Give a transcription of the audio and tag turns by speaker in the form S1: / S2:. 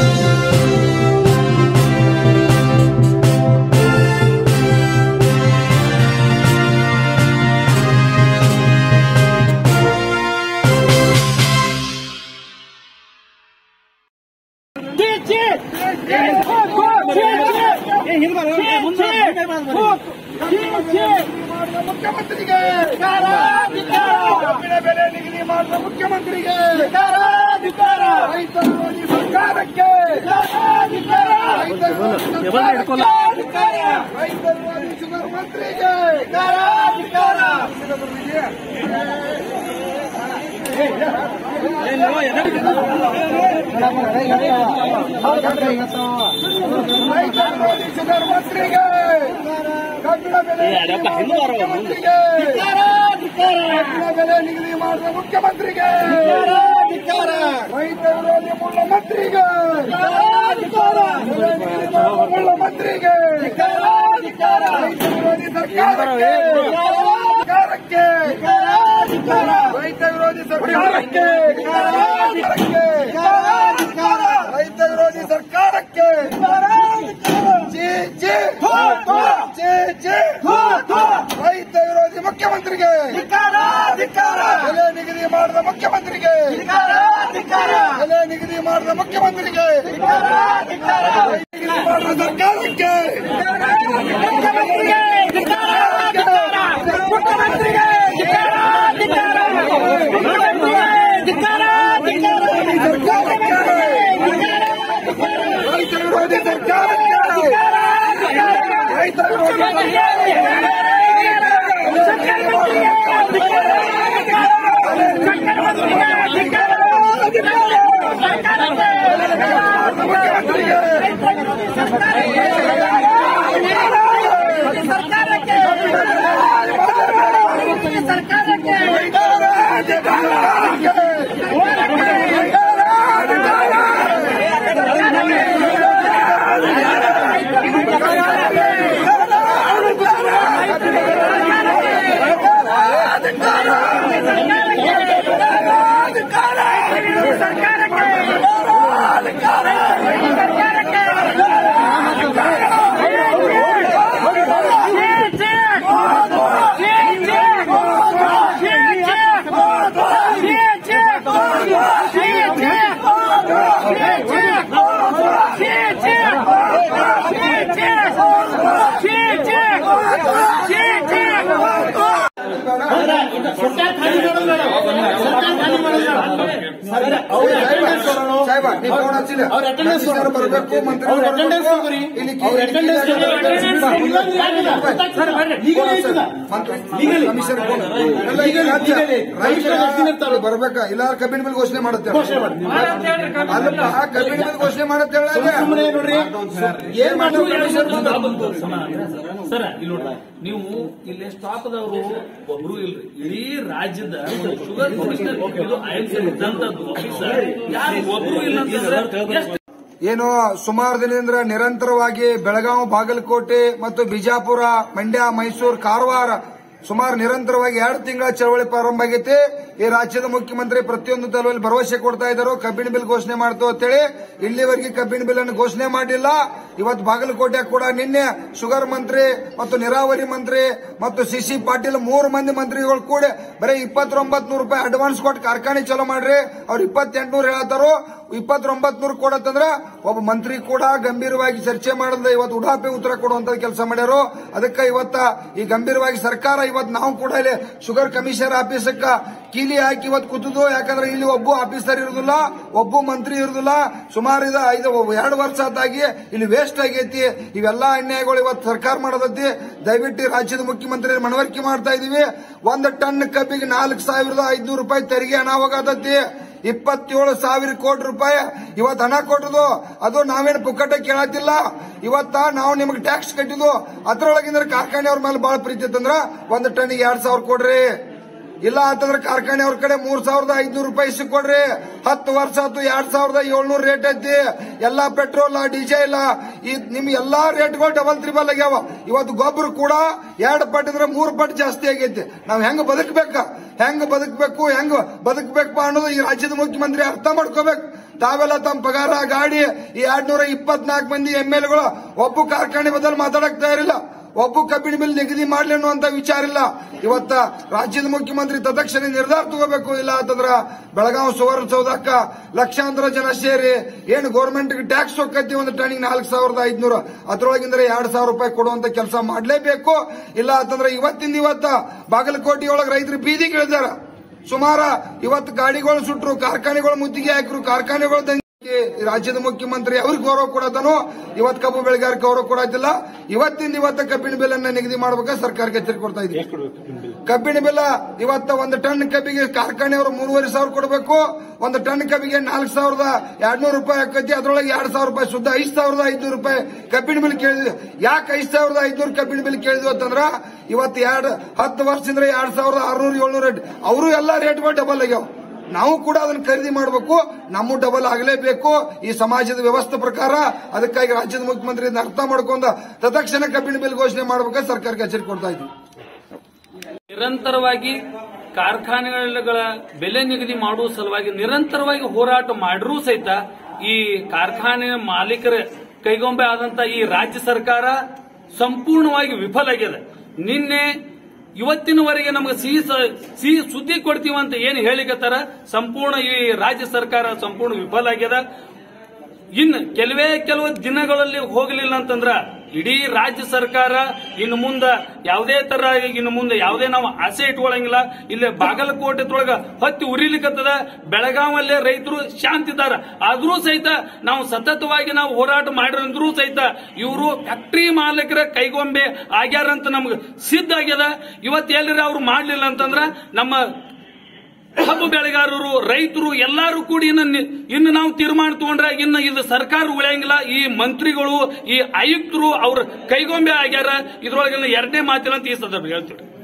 S1: ಮುಖ್ಯಮಂತ್ರಿಗೆ ಕಬ್ಬಿನ ಬೆಲೆ ನಿಗದಿ ಮಾಡಿದ ಮುಖ್ಯಮಂತ್ರಿಗೆ ರೈತ ವಿರೋಧಿ ಸರ್ಕಾರಕ್ಕೆ ರೈತ ವಿರೋಧಿ ಸರ್ಕಾರಕ್ಕೆ ರೈತ ವಿರೋಧಿ ಶುಗರ್ ಮಂತ್ರಿಗೆ ರೈತ ವಿರೋಧಿ ಶುಗರ್ ಮಂತ್ರಿಗೆ ಕಬ್ಬಿನ ಬೆಲೆ ಮುಖ್ಯಮಂತ್ರಿಗೆ ಕಬ್ಬಿನ ಬೆಲೆ ನಿಗದಿ ಮಾಡಿದ ಮುಖ್ಯಮಂತ್ರಿಗೆ ರೈತ ವಿರೋಧಿ ಮುಳ್ಳ ಮಂತ್ರಿಗೆ ಬೆಲೆ ನಿಗದಿ ಮಾಡಿದ ಮುಳ್ಳ ಮಂತ್ರಿಗೆ ರೈತ ವಿರೋಧಿ ಸರ್ಕಾರಕ್ಕೆ ಸರ್ಕಾರಕ್ಕೆ ರೈತ ವಿರೋಧಿ ಸರ್ಕಾರಕ್ಕೆ ರೈತ ವಿರೋಧಿ ಸರ್ಕಾರಕ್ಕೆ ಜಿ ಜಿ ಜಿ ಜಿ ರೈತ ವಿರೋಧಿ ಮುಖ್ಯಮಂತ್ರಿಗೆ ಬೆಲೆ ನಿಗದಿ ಮಾಡಿದ ಮುಖ್ಯಮಂತ್ರಿಗೆ ಬೆಲೆ ನಿಗದಿ ಮಾಡಿದ ಮುಖ್ಯಮಂತ್ರಿಗೆ ನಿಗದಿ ಮಾಡಿದ ಸರ್ಕಾರಕ್ಕೆ ರೈತ ವಿರೋಧಿ ಸರ್ಕಾರಕ್ಕೆ ರೈತ ವಿರೋಧಿ ಸಾಹೇಬ ನೀವು ಫೋನ್ ಹಚ್ಚಿಲ್ಲ ಸರ್ ಬರಬೇಕು ಮಂತ್ರಿ ಇಲ್ಲಿ ಕಮಿಷನ್ ರೈತರ ಬರ್ಬೇಕ ಇಲ್ಲ ಕಬ್ಬಿನ ಬಿಲ್ ಘೋಷಣೆ ಮಾಡುತ್ತೆ ಅಲ್ಲಪ್ಪ ಕಬ್ಬಿನ ಬಿಲ್ ಘೋಷಣೆ ಮಾಡುತ್ತೆ ಏನ್ ಮಾಡ್ತಾರೆ
S2: ಸರ ಇಲ್ಲಿ ನೋಡ್ರಿ ನೀವು ಇಲ್ಲಿ ಸ್ಟಾಕ್ ದವರು ಒಬ್ರು ಇಲ್ರಿ ಇಡೀ ರಾಜ್ಯದ ಒಂದು ಶುಗರ್ ಕಮಿಷನರ್ ಇದು ಐಎಂಸಿ ಇದ್ದಂತದ್ದು ಆಫೀಸರ್ ಯಾರು ಒಬ್ರು ಇಲ್ಲ ಅಂತಂದ್ರೆ ಎಷ್ಟು
S1: ಏನು ಸುಮಾರು ದಿನದಿಂದ ನಿರಂತರವಾಗಿ ಬೆಳಗಾವಿ ಬಾಗಲಕೋಟೆ ಮತ್ತು ಬಿಜಾಪುರ ಮಂಡ್ಯ ಮೈಸೂರು ಕಾರವಾರ ಸುಮಾರು ನಿರಂತರವಾಗಿ ಎರಡು ತಿಂಗಳ ಚಳವಳಿ ಪ್ರಾರಂಭ ಆಗೈತಿ ಈ ರಾಜ್ಯದ ಮುಖ್ಯಮಂತ್ರಿ ಪ್ರತಿಯೊಂದು ತಲುವಲ್ಲಿ ಭರವಸೆ ಕೊಡ್ತಾ ಇದ್ದಾರೆ ಕಬ್ಬಿಣ ಬಿಲ್ ಘೋಷಣೆ ಮಾಡ್ತು ಅಂತೇಳಿ ಇಲ್ಲಿವರೆಗೆ ಕಬ್ಬಿಣ ಬಿಲ್ ಅನ್ನು ಘೋಷಣೆ ಮಾಡಿಲ್ಲ ಇವತ್ತು ಬಾಗಲಕೋಟೆ ಕೂಡ ನಿನ್ನೆ ಶುಗರ್ ಮಂತ್ರಿ ಮತ್ತು ನೀರಾವರಿ ಮಂತ್ರಿ ಮತ್ತು ಸಿಸಿ ಪಾಟೀಲ್ ಮೂರು ಮಂದಿ ಮಂತ್ರಿಗಳು ಕೂಡ ಬರೀ ಇಪ್ಪತ್ತೊಂಬತ್ ನೂರು ರೂಪಾಯಿ ಅಡ್ವಾನ್ಸ್ ಕೊಟ್ಟು ಕಾರ್ಖಾನೆ ಚಲೋ ಮಾಡ್ರಿ ಅವ್ರು ಇಪ್ಪತ್ತೆಂಟುನೂರು ಹೇಳತ್ತಾರೋ ಇಪ್ಪತ್ತೊಂಬತ್ ನೂರು ಕೊಡತ್ತಂದ್ರ ಒಬ್ಬ ಮಂತ್ರಿ ಕೂಡ ಗಂಭೀರವಾಗಿ ಚರ್ಚೆ ಮಾಡದ ಇವತ್ತು ಉಡಾಪಿ ಉತ್ತರ ಕೊಡುವಂತ ಕೆಲಸ ಮಾಡ್ಯಾರು ಅದಕ್ಕೆ ಇವತ್ತ ಈ ಗಂಭೀರವಾಗಿ ಸರ್ಕಾರ ಇವತ್ತು ನಾವು ಕೂಡ ಇಲ್ಲಿ ಶುಗರ್ ಕಮಿಷನರ್ ಆಫೀಸಕ್ಕ ಕೀಲಿ ಹಾಕಿ ಇವತ್ತು ಕೂತುದು ಯಾಕಂದ್ರೆ ಇಲ್ಲಿ ಒಬ್ಬ ಆಫೀಸರ್ ಇರುದಿಲ್ಲ ಒಬ್ಬ ಮಂತ್ರಿ ಇರುದಿಲ್ಲ ಸುಮಾರು ಇದು ಐದು ಎರಡು ವರ್ಷ ಆದಾಗಿ ಇಲ್ಲಿ ವೇಸ್ಟ್ ಆಗೈತಿ ಇವೆಲ್ಲಾ ಅನ್ಯಾಯಗಳು ಇವತ್ತು ಸರ್ಕಾರ ಮಾಡೋದೈತಿ ದಯವಿಟ್ಟು ಈ ರಾಜ್ಯದ ಮುಖ್ಯಮಂತ್ರಿ ಮನವರಿಕೆ ಮಾಡ್ತಾ ಇದೀವಿ ಒಂದು ಟನ್ ಕಬ್ಬಿಗೆ ನಾಲ್ಕು ಸಾವಿರದ ಐದ್ನೂರು ರೂಪಾಯಿ ತೆರಿಗೆ ಹಣ ಹೋಗತೈತಿ ಇಪ್ಪತ್ತೇಳು ಸಾವಿರ ಕೋಟಿ ರೂಪಾಯಿ ಇವತ್ತು ಹಣ ಕೊಟ್ಟದು ಅದು ನಾವೇನು ಪುಕ್ಕಟ ಕೇಳತ್ತಿಲ್ಲ ಇವತ್ತ ನಾವು ನಿಮಗೆ ಟ್ಯಾಕ್ಸ್ ಕಟ್ಟಿದ್ವು ಅದ್ರೊಳಗಿಂದ ಕಾರ್ಖಾನೆಯವ್ರ ಮೇಲೆ ಬಹಳ ಪ್ರೀತಿ ಇತ್ತಂದ್ರ ಒಂದು ಟನ್ನಿಗೆ ಎರಡ್ ಸಾವಿರ ಕೊಡ್ರಿ ಇಲ್ಲ ಅಂತಂದ್ರೆ ಕಾರ್ಖಾನೆ ಅವ್ರ ಕಡೆ ಮೂರ್ ಸಾವಿರದ ಐದ್ನೂರು ರೂಪಾಯಿ ಇಸ್ಕ್ ಕೊಡ್ರಿ ಹತ್ತು ವರ್ಷ ಆತು ಎರಡ್ ಸಾವಿರದ ಏಳ್ನೂರು ರೇಟ್ ಐತಿ ಎಲ್ಲಾ ಪೆಟ್ರೋಲ್ ಡೀಸೆಲ್ ಈ ನಿಮ್ ಎಲ್ಲಾ ರೇಟ್ಗಳು ಡಬಲ್ ತ್ರಿಬಲ್ ಆಗ್ಯಾವ ಇವತ್ತು ಗೊಬ್ಬರ ಕೂಡ ಎರಡು ಪಟ್ಟು ಅಂದ್ರೆ ಮೂರು ಪಟ್ಟು ಜಾಸ್ತಿ ಆಗೈತಿ ನಾವ್ ಹೆಂಗ್ ಬದುಕಬೇಕ ಹೆಂಗ್ ಬದುಕಬೇಕು ಹೆಂಗ್ ಬದುಕಬೇಕು ಅನ್ನೋದು ಈ ರಾಜ್ಯದ ಮುಖ್ಯಮಂತ್ರಿ ಅರ್ಥ ಮಾಡ್ಕೋಬೇಕು ತಾವೆಲ್ಲ ತಮ್ಮ ಪಗಾರ ಗಾಡಿ ಈ ಎರಡ್ನೂರ ಇಪ್ಪತ್ನಾಲ್ಕು ಮಂದಿ ಎಂ ಎಲ್ಗಳು ಒಬ್ಬ ಕಾರ್ಖಾನೆ ಬದಲು ಮಾತಾಡಕ್ ತಯಾರಿಲ್ಲ ಒಬ್ಬ ಕಬ್ಬಿಣ ಬಿಲ್ ನಿಗದಿ ಮಾಡ್ಲಿ ಅನ್ನುವಂತ ವಿಚಾರ ಇಲ್ಲ ಇವತ್ತ ರಾಜ್ಯದ ಮುಖ್ಯಮಂತ್ರಿ ತತ್ಕ್ಷಣ ನಿರ್ಧಾರ ತಗೋಬೇಕು ಇಲ್ಲ ಅಂತಂದ್ರ ಬೆಳಗಾವಿ ಸುವರ್ಣಸೌಧಕ್ಕ ಲಕ್ಷಾಂತರ ಜನ ಸೇರಿ ಏನು ಗೌರ್ಮೆಂಟ್ ಟ್ಯಾಕ್ಸ್ ಹೋಗತಿ ಒಂದು ಟನ್ನಿಗೆ ನಾಲ್ಕು ಸಾವಿರದ ಐದ್ನೂರ ಅದ್ರೊಳಗಿಂದ್ರೆ ಎರಡ್ ಸಾವಿರ ರೂಪಾಯಿ ಕೊಡುವಂತ ಕೆಲಸ ಮಾಡ್ಲೇಬೇಕು ಇಲ್ಲ ಅಂತಂದ್ರೆ ಇವತ್ತಿಂದ ಇವತ್ತ ಬಾಗಲಕೋಟೆಯೊಳಗೆ ರೈತರು ಬೀದಿಗೆ ಇಳಿದಾರ ಸುಮಾರ ಇವತ್ತು ಗಾಡಿಗಳು ಸುಟ್ರು ಕಾರ್ಖಾನೆಗಳು ಮುತ್ತಿಗೆ ಹಾಕಿರು ಕಾರ್ಖಾನೆಗಳು ದಂಗೆ ಈ ರಾಜ್ಯದ ಮುಖ್ಯಮಂತ್ರಿ ಅವ್ರಿಗೆ ಗೌರವ ಕೊಡೋದನು ಇವತ್ತು ಕಬ್ಬು ಬೆಳೆಗಾರಕ್ಕೆ ಗೌರವ ಕೊಡೋದಿಲ್ಲ ಇವತ್ತಿಂದ ಇವತ್ತ ಕಬ್ಬಿಣ ಬೆಲೆ ನಿಗದಿ ಮಾಡ್ಬೇಕಾ ಸರ್ಕಾರಕ್ಕೆ ಎಚ್ಚರಿಕೆ ಕೊಡ್ತಾ ಇದ್ದೀವಿ ಕಬ್ಬಿಣ ಬೆಲ್ಲ ಇವತ್ತ ಒಂದು ಟನ್ ಕಬ್ಬಿಗೆ ಕಾರ್ಖಾನೆಯವರು ಮೂರುವರೆ ಸಾವಿರ ಕೊಡಬೇಕು ಒಂದು ಟನ್ ಕಬ್ಬಿಗೆ ನಾಲ್ಕು ಸಾವಿರದ ಎರಡ್ನೂರು ರೂಪಾಯಿ ಆಕತಿ ಅದ್ರೊಳಗೆ ಎರಡ್ ಸಾವಿರ ರೂಪಾಯಿ ಶುದ್ಧ ಐದು ಸಾವಿರದ ಐದ್ನೂರು ರೂಪಾಯಿ ಕಬ್ಬಿಣ ಬಿಲ್ ಕೇಳಿದ್ವಿ ಯಾಕೆ ಐದು ಸಾವಿರದ ಐದ್ನೂರು ಕಬ್ಬಿಣ ಬಿಲ್ ಕೇಳಿದ್ವಿ ಅಂತಂದ್ರ ಇವತ್ತು ಎರಡು ಹತ್ತು ವರ್ಷದಿಂದ ಎರಡ್ ಸಾವಿರದ ಆರ್ನೂರು ಏಳ್ನೂರು ಅವರು ಎಲ್ಲ ರೇಟ್ಗಳು ಡಬಲ್ ಆಗ್ಯಾವ ನಾವು ಕೂಡ ಅದನ್ನ ಖರೀದಿ ಮಾಡಬೇಕು ನಮ್ಮ ಡಬಲ್ ಆಗಲೇಬೇಕು ಈ ಸಮಾಜದ ವ್ಯವಸ್ಥೆ ಪ್ರಕಾರ ಅದಕ್ಕಾಗಿ ರಾಜ್ಯದ ಮುಖ್ಯಮಂತ್ರಿ ಇದನ್ನ ಅರ್ಥ ಮಾಡ್ಕೊಂಡ ತತ್ಕ್ಷಣ ಕಬ್ಬಿಣ ಬಿಲ್ ಘೋಷಣೆ ಮಾಡ್ಬೇಕು ಸರ್ಕಾರಕ್ಕೆ ಎಚ್ಚರಿಕೆ ಕೊಡ್ತಾ ಇದ್ವಿ
S2: ನಿರಂತರವಾಗಿ ಕಾರ್ಖಾನೆಗಳ ಬೆಲೆ ನಿಗದಿ ಮಾಡುವ ಸಲುವಾಗಿ ನಿರಂತರವಾಗಿ ಹೋರಾಟ ಮಾಡಿರೂ ಸಹಿತ ಈ ಕಾರ್ಖಾನೆ ಮಾಲೀಕರ ಕೈಗೊಂಬೆ ಆದಂತ ಈ ರಾಜ್ಯ ಸರ್ಕಾರ ಸಂಪೂರ್ಣವಾಗಿ ವಿಫಲ ಆಗಿದೆ ನಿನ್ನೆ ಇವತ್ತಿನವರೆಗೆ ನಮಗೆ ಸಿಹಿ ಸ- ಸಿಹಿ ಸುದ್ದಿ ಕೊಡ್ತೀವಿ ಅಂತ ಏನು ಹೇಳಿಕತ್ತಾರ ಸಂಪೂರ್ಣ ಈ ರಾಜ್ಯ ಸರ್ಕಾರ ಸಂಪೂರ್ಣ ವಿಫಲ ಆಗ್ಯದ ಇನ್ನು ಕೆಲವೇ ಕೆಲವು ದಿನಗಳಲ್ಲಿ ಹೋಗಲಿಲ್ಲ ಅಂತಂದ್ರ ಇಡೀ ರಾಜ್ಯ ಸರ್ಕಾರ ಇನ್ನು ಮುಂದ ಯಾವುದೇ ತರ ಇನ್ನು ಮುಂದೆ ಯಾವುದೇ ನಾವು ಆಸೆ ಇಟ್ಕೊಳಂಗಿಲ್ಲ ಇಲ್ಲಿ ಬಾಗಲಕೋಟೆದೊಳಗ ಹತ್ತಿ ಉರಿಲಿಕ್ಕತ್ತದ ಬೆಳಗಾವಲ್ಲೇ ರೈತರು ಶಾಂತಿ ಇದ್ದಾರ ಆದ್ರೂ ಸಹಿತ ನಾವು ಸತತವಾಗಿ ನಾವು ಹೋರಾಟ ಮಾಡಿರಂದ್ರೂ ಸಹಿತ ಇವರು ಫ್ಯಾಕ್ಟರಿ ಮಾಲೀಕರ ಕೈಗೊಂಬೆ ಆಗ್ಯಾರಂತ ನಮ್ಗೆ ಸಿದ್ಧ ಆಗ್ಯದ ಇವತ್ತು ಎಲ್ಲರ ಅವ್ರು ಮಾಡ್ಲಿಲ್ಲ ಅಂತಂದ್ರ ನಮ್ಮ ಕಬ್ಬು ಬೆಳೆಗಾರರು ರೈತರು ಎಲ್ಲರೂ ಕೂಡಿ ಇನ್ನು ನಿ- ಇನ್ನು ನಾವು ತೀರ್ಮಾನ ತಗೊಂಡ್ರೆ ಇನ್ನು ಇದು ಸರ್ಕಾರ ಉಳಿಯಂಗಿಲ್ಲ ಈ ಮಂತ್ರಿಗಳು ಈ ಆಯುಕ್ತರು ಅವ್ರ ಕೈಗೊಂಬೆ ಆಗ್ಯಾರ ಇದ್ರೊಳಗೆ ಎರಡನೇ ಮಾತಿಲ್ಲ ಅಂತ ಈ ಸಂದರ್ಭ ಹೇಳ್ತೀವಿ